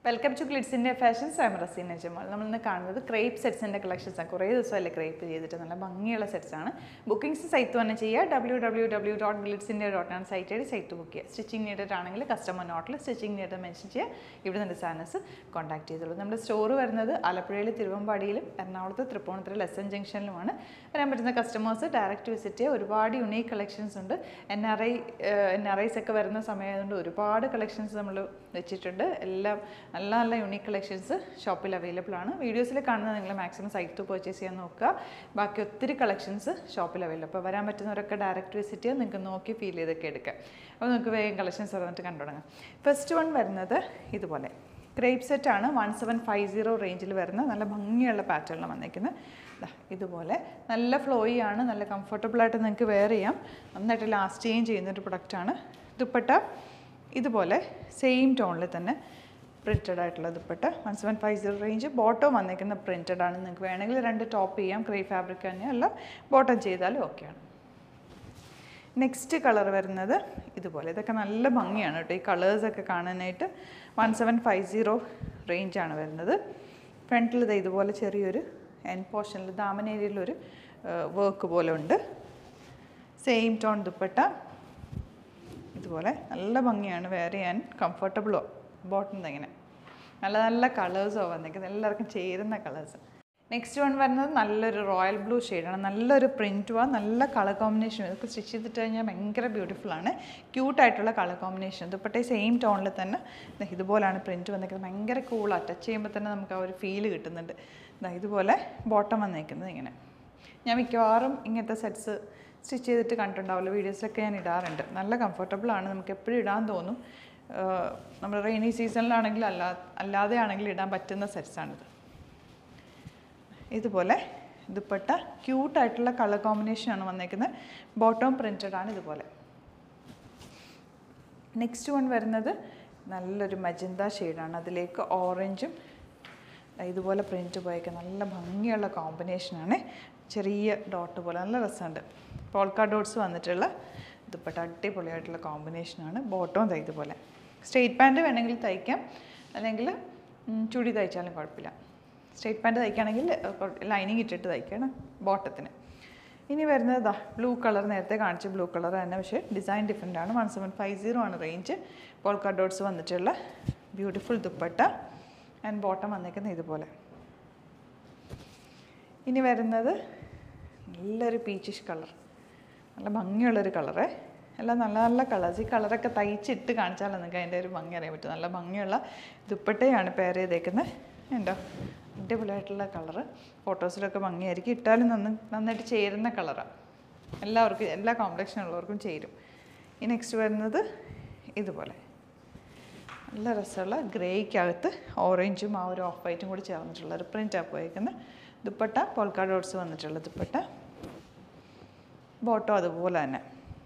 welcome to ഗ്ലിഡ്സിൻ്റെ fashion സാമറസീൻ നജമാൾ നമ്മൾ ഇന്ന് കാണുന്നത് ക്രേപ്പ് സെറ്റ്സിൻ്റെ കളക്ഷൻസാണ് കുറേ ദിവസമല്ലേ ക്രേപ്പ് ചെയ്തിട്ട് നല്ല ഭംഗിയുള്ള സെറ്റ്സാണ് ബുക്കിംഗ്സ് സൈറ്റ് തന്നെ ചെയ്യുക ഡബ്ല്യൂ ഡബ്ല്യൂ ഡബ്ല്യൂ ഡോട്ട് ഗ്ലിഡ്സിൻ്റെ ഡോട്ട് ആണ് സൈറ്റ് ആയിട്ട് സൈറ്റ് ബുക്ക് ചെയ്യുക സ്റ്റിച്ചിങ് നീഡഡ് ആണെങ്കിൽ കസ്റ്റമർ നോട്ടിൽ സ്റ്റിച്ചിങ് നീഡഡ് മെൻഷൻ ചെയ്യുക ഇവിടെ നിന്ന് സാനസ് കോൺടാക്ട് ചെയ്തോളൂ നമ്മുടെ സ്റ്റോർ വരുന്നത് ആലപ്പുഴയിൽ തിരുവമ്പാടിയിലും എറണാകുളത്ത് തൃപ്പൂണിത്തുറ ലെസൺ ജംഗ്ഷനിലുമാണ് വരാൻ പറ്റുന്ന കസ്റ്റമേഴ്സ് ഡയറക്റ്റ് വിസിറ്റ് ചെയ്യുക ഒരുപാട് യുണീക്ക് കളക്ഷൻസ് ഉണ്ട് N R I N R Is ഒക്കെ വരുന്ന സമയമായതുകൊണ്ട് ഒരുപാട് കളക്ഷൻസ് നമ്മൾ വെച്ചിട്ടുണ്ട് എല്ലാം നല്ല നല്ല യുണീക്ക് കളക്ഷൻസ് ഷോപ്പിൽ അവൈലബിൾ ആണ് വീഡിയോസിൽ കാണുന്നത് നിങ്ങൾ മാക്സിമം സൈറ്റ് പർച്ചേസ് ചെയ്യാൻ നോക്കുക ബാക്കി ഒത്തിരി കളക്ഷൻസ് ഷോപ്പിൽ അവൈലബിൾ അപ്പോൾ വരാൻ പറ്റുന്നവരൊക്കെ ഡയറക്റ്റ് വിസിറ്റ് ചെയ്യുക നിങ്ങൾക്ക് നോക്കി ഫീൽ ചെയ്തൊക്കെ എടുക്കാം അപ്പോൾ നിങ്ങൾക്ക് വേഗം കളക്ഷൻസ് വന്നിട്ട് കണ്ടു തുടങ്ങാം ഫസ്റ്റ് വൺ വരുന്നത് ഇതുപോലെ ക്രേപ്പ് സെറ്റ് ആണ് വൺ സെവൻ ഫൈവ് സീറോ റേഞ്ചിൽ വരുന്ന നല്ല ഭംഗിയുള്ള പാറ്റേണിൽ വന്നേക്കുന്നത് ദാ ഇതുപോലെ നല്ല ഫ്ലോയി ആണ് നല്ല കംഫർട്ടബിൾ ആയിട്ട് നിങ്ങൾക്ക് വെയർ ചെയ്യാം നന്നായിട്ട് ലാസ്റ്റ് ചെയ്യുകയും ചെയ്യുന്നൊരു പ്രൊഡക്റ്റാണ് ദുപ്പട്ട ഇതുപോലെ സെയിം ടോണിൽ തന്നെ പ്രിൻറ്റഡ് ആയിട്ടുള്ള dupatta one seven five zero range bottom വന്നേക്കുന്ന പ്രിൻറ്റഡ് ആണ് നിങ്ങൾക്ക് വേണമെങ്കിൽ രണ്ട് ടോപ്പ് ചെയ്യാം ക്രേ ഫാബ്രിക് തന്നെ അല്ല ബോട്ടം ചെയ്താലും ഓക്കെയാണ് നെക്സ്റ്റ് കളർ വരുന്നത് ഇതുപോലെ ഇതൊക്കെ നല്ല ഭംഗിയാണ് കേട്ടോ ഈ കളേഴ്സൊക്കെ കാണാനായിട്ട് വൺ സെവൻ ഫൈവ് സീറോ റേഞ്ചാണ് വരുന്നത് ഫ്രണ്ടിൽ ഇത് ഇതുപോലെ ചെറിയൊരു എൻ പോർഷനിൽ ദാമൻ ഏരിയയിലൊരു വർക്ക് പോലെ ഉണ്ട് സെയിം ടോൺ ദുപ്പട്ട ഇതുപോലെ നല്ല ഭംഗിയാണ് വെയർ ചെയ്യാൻ കംഫർട്ടബിളോ ബോട്ടം ഇങ്ങനെ നല്ല നല്ല കളേഴ്സോ വന്നിരിക്കുന്നത് എല്ലാവർക്കും ചേരുന്ന കളേഴ്സ് നെക്സ്റ്റ് വൺ വരുന്നത് നല്ലൊരു റോയൽ ബ്ലൂ ഷെയ്ഡാണ് നല്ലൊരു പ്രിൻറ്റുവാ നല്ല കളർ കോമ്പിനേഷൻ ഇതൊക്കെ സ്റ്റിച്ച് ചെയ്തിട്ട് കഴിഞ്ഞാൽ ഭയങ്കര ബ്യൂട്ടിഫുൾ ആണ് ക്യൂട്ടായിട്ടുള്ള കളർ കോമ്പിനേഷൻ ദുപ്പട്ടേ സെയിം ടോണിൽ തന്നെ ദാ ഇതുപോലാണ് പ്രിൻറ്റ് വന്നിരിക്കുന്നത് ഭയങ്കര കൂളാണ് ടച്ച് ചെയ്യുമ്പോൾ തന്നെ നമുക്ക് ആ ഒരു ഫീല് കിട്ടുന്നുണ്ട് ദാ ഇതുപോലെ ബോട്ടം വന്നേക്കുന്നത് ഇങ്ങനെ ഞാൻ മിക്കവാറും ഇങ്ങനത്തെ സെറ്റ്സ് സ്റ്റിച്ച് ചെയ്തിട്ട് കണ്ടിട്ടുണ്ടാവില്ല വീഡിയോസിലൊക്കെ ഞാൻ ഇടാറുണ്ട് നല്ല കംഫർട്ടബിൾ ആണ് നമുക്ക് എപ്പോഴും ഇടാൻ തോന്നും നമ്മൾ റെയിനി സീസണിലാണെങ്കിൽ അല്ലാ അല്ലാതെ ആണെങ്കിൽ ഇടാൻ പറ്റുന്ന സെറ്റ്സാണിത് ഇതുപോലെ ദുപ്പട്ട ക്യൂട്ടായിട്ടുള്ള കളർ കോമ്പിനേഷനാണ് വന്നേക്കുന്നത് ബോട്ടം പ്രിൻറ്റഡ് ആണ് ഇതുപോലെ നെക്സ്റ്റ് വൺ വരുന്നത് നല്ലൊരു മജന്ത ഷെയ്ഡാണ് അതിലേക്ക് ഓറഞ്ചും ഇതുപോലെ പ്രിൻറ്റ് പോയേക്കുക നല്ല ഭംഗിയുള്ള കോമ്പിനേഷനാണ് ചെറിയ ഡോട്ട് പോലെ നല്ല രസമുണ്ട് പോൾക്കാ ഡോട്ട്സ് വന്നിട്ടുള്ള ദുപ്പട്ട അടിപൊളിയായിട്ടുള്ള കോമ്പിനേഷനാണ് ബോട്ടവും തൈ ഇതുപോലെ സ്ട്രെയിറ്റ് പാൻറ്റ് വേണമെങ്കിൽ തയ്ക്കാം അല്ലെങ്കിൽ ഉം, ചുടി തയ്ച്ചാലും കുഴപ്പമില്ല സ്ട്രെയിറ്റ് പാൻറ്റ് തയ്ക്കുകയാണെങ്കിൽ ലൈനിങ് ഇട്ടിട്ട് തയ്ക്കണം ബോട്ടത്തിന് ഇനി വരുന്നത് ദാ ബ്ലൂ കളർ നേരത്തെ കാണിച്ച ബ്ലൂ കളർ തന്നെ പക്ഷേ ഡിസൈൻ ഡിഫറെൻ്റ് ആണ് വൺ സെവൻ ഫൈവ് സീറോ ആണ് റേഞ്ച് പോൾക്കാ ഡോട്ട്സ് വന്നിട്ടുള്ള ബ്യൂട്ടിഫുൾ ദുപ്പട്ട ആൻഡ് ബോട്ടം വന്നേക്കുന്നത് ഇതുപോലെ ഇനി വരുന്നത് നല്ലൊരു പീച്ചിഷ് കളർ നല്ല ഭംഗിയുള്ളൊരു കളറ് എല്ലാം നല്ല നല്ല കളേഴ്സ് ഈ കളറൊക്കെ തയ്ച്ചിട്ട് കാണിച്ചാൽ നിങ്ങൾക്ക് അതിൻ്റെ ഒരു ഭംഗി അറിയാൻ പറ്റും നല്ല ഭംഗിയുള്ള ദുപ്പട്ടയാണ് പെയർ ചെയ്തേക്കുന്നത് ഉണ്ടോ അടിപൊളിയായിട്ടുള്ള കളറ് ഫോട്ടോസിലൊക്കെ ഭംഗിയായിരിക്കും ഇട്ടാലും നന്ന നന്നായിട്ട് ചേരുന്ന കളറാണ് എല്ലാവർക്കും എല്ലാ കോംപ്ലക്ഷൻ ഉള്ളവർക്കും ചേരും ഈ നെക്സ്റ്റ് വരുന്നത് ഇതുപോലെ നല്ല രസമുള്ള ഗ്രേയ്ക്കകത്ത് ഓറഞ്ചും ആ ഒരു ഓഫ് വൈറ്റും കൂടി ചേർന്നിട്ടുള്ള ഒരു പ്രിൻ്റാണ് പോയേക്കുന്നത് ദുപ്പട്ട പോൾക്കാ ഡോട്ട്സ് വന്നിട്ടുള്ള ദുപ്പട്ട ബോട്ടോ അതുപോലെ തന്നെ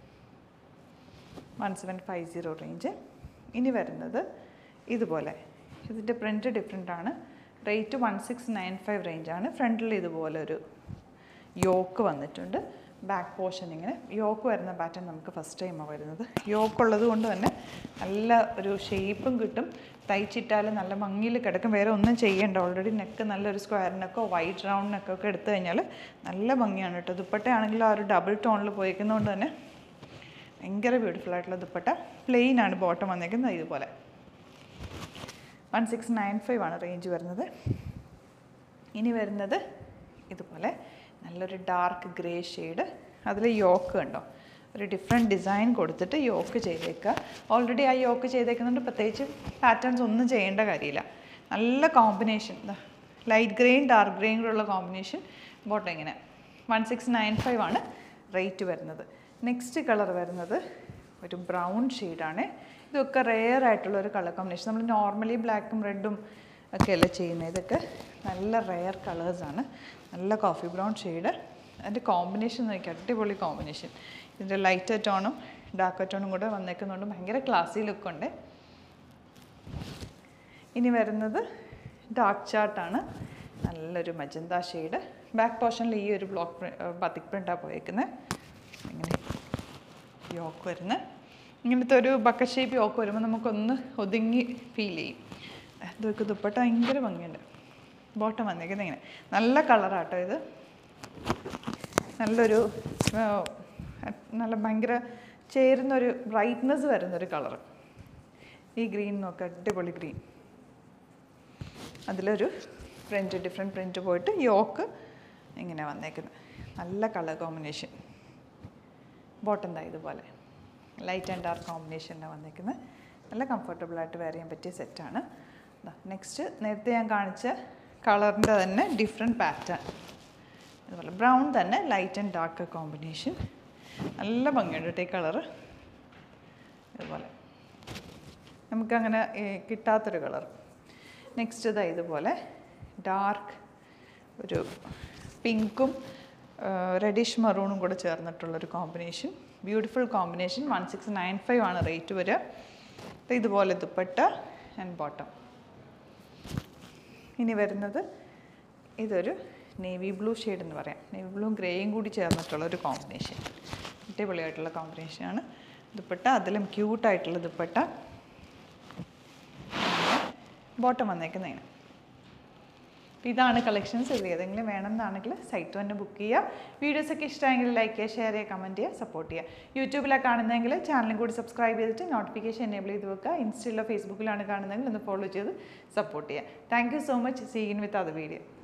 one seven five zero range ഇനി വരുന്നത് ഇതുപോലെ ഇതിൻ്റെ പ്രിൻറ്റ് ഡിഫറെൻ്റ് ആണ് rate one six nine five റേഞ്ചാണ് ഫ്രണ്ടിൽ ഇതുപോലെ ഒരു യോക്ക് വന്നിട്ടുണ്ട് ബാക്ക് പോർഷൻ ഇങ്ങനെ യോക്ക് വരുന്ന പാറ്റേൺ നമുക്ക് ഫസ്റ്റ് ടൈമാണ് വരുന്നത് യോക്ക് ഉള്ളത് കൊണ്ട് തന്നെ നല്ല ഒരു ഷേപ്പും കിട്ടും തയ്ച്ചിട്ടാൽ നല്ല ഭംഗിയിൽ കിടക്കും വേറെ ഒന്നും ചെയ്യേണ്ട ഓൾറെഡി നെക്ക് നല്ലൊരു സ്ക്വയറിനൊക്കെ വൈറ്റ് റൗണ്ട് നെക്കൊക്കെ എടുത്തു കഴിഞ്ഞാൽ നല്ല ഭംഗിയാണ് കേട്ടോ ദുപ്പട്ടയാണെങ്കിൽ ആ ഒരു ഡബിൾ ടോണിൽ പോയിക്കുന്നതുകൊണ്ട് തന്നെ ഭയങ്കര ബ്യൂട്ടിഫുൾ ആയിട്ടുള്ള ദുപ്പട്ട പ്ലെയിൻ ആണ് ബോട്ടം വന്നേക്കുന്നത് ഇതുപോലെ വൺ സിക്സ് നയൻ ഫൈവ് ആണ് റേഞ്ച് വരുന്നത് ഇനി വരുന്നത് ഇതുപോലെ നല്ലൊരു ഡാർക്ക് ഗ്രേ ഷെയ്ഡ് അതിൽ യോക്ക് കണ്ടോ ഒരു ഡിഫറെൻറ്റ് ഡിസൈൻ കൊടുത്തിട്ട് യോക്ക് ചെയ്തേക്കുക ഓൾറെഡി ആ യോക്ക് ചെയ്തേക്കുന്നുണ്ട് പ്രത്യേകിച്ച് പാറ്റേൺസ് ഒന്നും ചെയ്യേണ്ട കാര്യമില്ല നല്ല കോമ്പിനേഷൻ ലൈറ്റ് ഗ്രേയും ഡാർക്ക് ഗ്രേയും കൂടെ ഉള്ള കോമ്പിനേഷൻ ബോട്ടം ഇങ്ങനെ വൺ സിക്സ് നയൻ ഫൈവ് ആണ് റേറ്റ് വരുന്നത് നെക്സ്റ്റ് കളർ വരുന്നത് ഒരു ബ്രൗൺ ഷെയ്ഡാണ് ഇതൊക്കെ റെയർ ആയിട്ടുള്ള ഒരു കളർ കോമ്പിനേഷൻ നമ്മൾ നോർമലി ബ്ലാക്കും റെഡും ഒക്കെ അല്ലേ ചെയ്യുന്നത് ഇതൊക്കെ നല്ല റെയർ കളേഴ്സാണ് നല്ല കോഫി ബ്രൗൺ ഷെയ്ഡ് അതിൻ്റെ കോമ്പിനേഷൻ നോക്കി അടിപൊളി കോമ്പിനേഷൻ ഇതിൻ്റെ ലൈറ്റ് ടോണും ഡാർക്ക് ടോണും കൂടെ വന്നേക്കുന്നതുകൊണ്ട് ഭയങ്കര ക്ലാസി ലുക്കുണ്ട് ഇനി വരുന്നത് ഡാർക്ക് ചാർട്ടാണ് നല്ലൊരു മജന്ത ഷെയ്ഡ് ബാക്ക് പോർഷനിൽ ഈ ഒരു ബ്ലോക്ക് ബത്തിക് പ്രിൻ്റാണ് പോയേക്കുന്നത് ഇങ്ങനെ യോക്ക് വരുന്നത് ഇങ്ങനത്തെ ഒരു ബക്ക ഷേപ്പ് യോക്ക് വരുമ്പോൾ നമുക്കൊന്ന് ഒതുങ്ങി ഫീൽ ചെയ്യും ഇതൊക്കെ ദുപ്പട്ട ഭയങ്കര ഭംഗിയുണ്ട് ബോട്ടം വന്നിരിക്കുന്നത് ഇങ്ങനെ നല്ല കളറാട്ടോ ഇത് നല്ലൊരു ആ, നല്ല ഭയങ്കര ചേരുന്നൊരു ബ്രൈറ്റ്നെസ് വരുന്നൊരു കളർ ഈ ഗ്രീൻ നോക്കുക അടിപൊളി ഗ്രീൻ അതിലൊരു പ്രിൻറ്റ് ഡിഫറെൻറ്റ് പ്രിൻറ്റ് പോയിട്ട് യോക്ക് ഇങ്ങനെ വന്നേക്കുന്നത് നല്ല കളർ കോമ്പിനേഷൻ ബോട്ടം ദാ ഇതുപോലെ ലൈറ്റ് ആൻഡ് ഡാർക്ക് കോമ്പിനേഷനിലാണ് വന്നേക്കുന്നത് നല്ല കംഫർട്ടബിളായിട്ട് വെയർ ചെയ്യാൻ പറ്റിയ സെറ്റാണ് നെക്സ്റ്റ് നേരത്തെ ഞാൻ കാണിച്ച കളറിൻ്റെ തന്നെ ഡിഫറെൻറ്റ് പാറ്റേൺ അതുപോലെ ബ്രൗൺ തന്നെ ലൈറ്റ് ആൻഡ് ഡാർക്ക് കോമ്പിനേഷൻ നല്ല ഭംഗിയുണ്ട് കേട്ടോ ഈ കളറ് ഇതുപോലെ നമുക്കങ്ങനെ ഏ, കിട്ടാത്തൊരു കളർ നെക്സ്റ്റ് ഇതാ ഇതുപോലെ ഡാർക്ക് ഒരു പിങ്കും റെഡിഷ് മറൂണും കൂടെ ചേർന്നിട്ടുള്ളൊരു combination beautiful combination one six nine five ആണ് റേറ്റ് വരിക അപ്പോൾ ഇതുപോലെ ദുപ്പട്ട ആൻഡ് ബോട്ടം ഇനി വരുന്നത് ഇതൊരു നേവി ബ്ലൂ ഷെയ്ഡ് എന്ന് പറയാം നേവി ബ്ലൂവും ഗ്രേയും കൂടി ചേർന്നിട്ടുള്ള ഒരു കോമ്പിനേഷൻ അടിപൊളിയായിട്ടുള്ള കോമ്പിനേഷനാണ് ദുപ്പട്ട അതിലും ക്യൂട്ടായിട്ടുള്ള ദുപ്പട്ട ബോട്ടം വന്നേക്കുന്നത് ഇങ്ങനെ അപ്പോൾ ഇതാണ് കളക്ഷൻസ് ഇതിൽ ഏതെങ്കിലും വേണമെന്നാണെങ്കിൽ സൈറ്റ് തന്നെ ബുക്ക് ചെയ്യുക വീഡിയോസൊക്കെ ഇഷ്ടമെങ്കിൽ ലൈക്ക് ചെയ്യുക ഷെയർ ചെയ്യുക കമൻറ്റ് ചെയ്യുക സപ്പോർട്ട് ചെയ്യുക യൂട്യൂബിലാണ് കാണുന്നതെങ്കിൽ ചാനലും കൂടി സബ്സ്ക്രൈബ് ചെയ്തിട്ട് നോട്ടിഫിക്കേഷൻ എനേബിൾ ചെയ്ത് വെക്കുക ഇൻസ്റ്റയിലോ ഫേസ്ബുക്കിലാണ് കാണുന്നതെങ്കിൽ ഒന്ന് ഫോളോ ചെയ്ത് സപ്പോർട്ട് ചെയ്യുക താങ്ക് യു സോ മച്ച് സീൻ വിത്ത് അത് വീഡിയോ